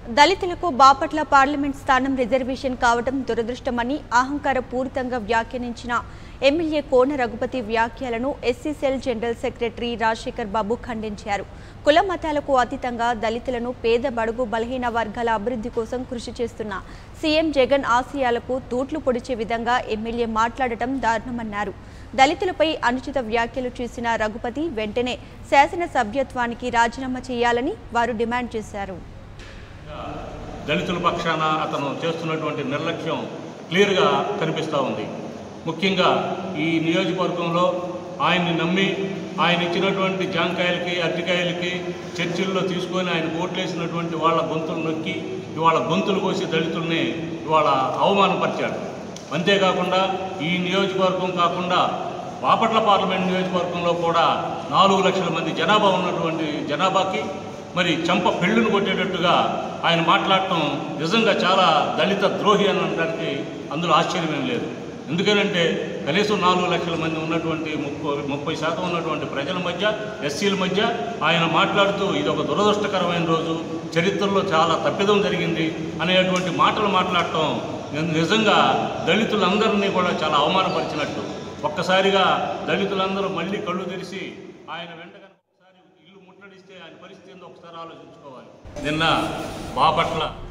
దళితులకు బాపట్ల పార్లమెంట్ స్థానం రిజర్వేషన్ కావడం దురదృష్టమని అహంకార పూరితంగా వ్యాఖ్యానించిన ఎమ్మెల్యే కోన రఘుపతి వ్యాఖ్యలను SC cell general secretary Rajasekhar Babu ఖండించారు కుల మతాలకు అతీతంగా దళితులను పేద బడుగు బలహీన వర్గాల అభివృద్ధి కోసం కృషి చేస్తున్న సీఎం జగన్ ఆశయాలకు తూట్లు పొడిచే విధంగా ఎమ్మెల్యే మాట్లాడటం దారుణమన్నారు దళితులపై అనుచిత వ్యాఖ్యలు చేసిన రఘుపతి వెంటనే శాసన సభ్యత్వానికి రాజీనామా చేయాలని వారు డిమాండ్ చేశారు దళితుల పక్షాన అతను చేస్తున్నటువంటి నిర్లక్ష్యం క్లియర్గా కనిపిస్తూ ఉంది ముఖ్యంగా ఈ నియోజకవర్గంలో ఆయన్ని నమ్మి ఆయన ఇచ్చినటువంటి జాంకాయలకి అరటికాయలకి చర్చిల్లో తీసుకొని ఆయన ఓట్లేసినటువంటి వాళ్ళ గొంతులు నొక్కి ఇవాళ గొంతులు కోసి దళితుల్ని ఇవాళ అవమానపరిచాడు అంతేకాకుండా ఈ నియోజకవర్గం కాకుండా బాపట్ల పార్లమెంట్ నియోజకవర్గంలో కూడా నాలుగు లక్షల మంది జనాభా ఉన్నటువంటి జనాభాకి మరి చంప పెళ్ళును కొట్టేటట్టుగా ఆయన మాట్లాడటం నిజంగా చాలా దళిత ద్రోహి అని అనడానికి అందులో ఆశ్చర్యమేం లేదు ఎందుకనంటే కనీసం నాలుగు లక్షల మంది ఉన్నటువంటి ముప్పై ముప్పై శాతం ఉన్నటువంటి ప్రజల మధ్య ఎస్సీల మధ్య ఆయన మాట్లాడుతూ ఇది ఒక దురదృష్టకరమైన రోజు చరిత్రలో చాలా తప్పిదం జరిగింది అనేటువంటి మాటలు మాట్లాడటం నిజంగా దళితులందరినీ కూడా చాలా అవమానపరిచినట్టు ఒక్కసారిగా దళితులందరూ మళ్ళీ కళ్ళు తెరిచి ఆయన వెంట కనుక ఒకసారి ఇల్లు ముట్టడిస్తే ఆయన పరిస్థితి ఏందో ఒకసారి ఆలోచించుకోవాలి నిన్న బాపట్ల